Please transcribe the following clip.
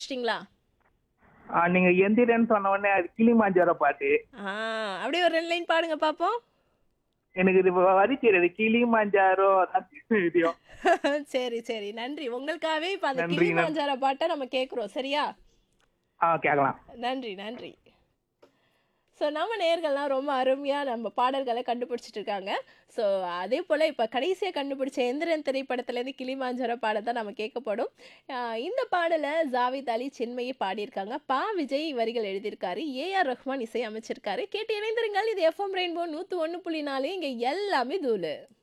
கண்டுபிடிச்சிட்டிங்களா ஆ, நீங்க எந்திரன்னு சொன்ன உடனே அது கிளிமாஞ்சாரோ பாட்டு ஆ அப்படியே ஒரு ரெண்டு லைன் பாடுங்க பார்ப்போம் எனக்கு இது வரி தெரியாது கிளிமாஞ்சாரோ அதான் தெரியும் சரி சரி நன்றி உங்களுக்காகவே இப்போ அந்த நன்றி, கிளிமாஞ்சார பாட்டை நம்ம கேட்குறோம் சரியா ஆ கேட்கலாம் நன்றி நன்றி ஸோ நம்ம நேயர்கள்லாம் ரொம்ப அருமையாக நம்ம பாடல்களை கண்டுபிடிச்சிட்டு இருக்காங்க ஸோ அதே போல் இப்போ கடைசியாக கண்டுபிடிச்ச எந்திரன் திரைப்படத்துலேருந்து கிளிமாஞ்சர பாடல் தான் நம்ம கேட்கப்படும் ஆஹ் இந்த பாடலை ஜாவித் அலி சின்மயி பாடியிருக்காங்க பா விஜய் வரிகள் எழுதியிருக்காரு ஏஆர் ரஹ்மான் இசை அமைச்சிருக்காரு கேட்டு இணைந்திருங்கள் இது எஃப்எம் ரெயின்போ நூற்று ஒன்று புள்ளி நாலு இங்கே எல்லாமே தூளு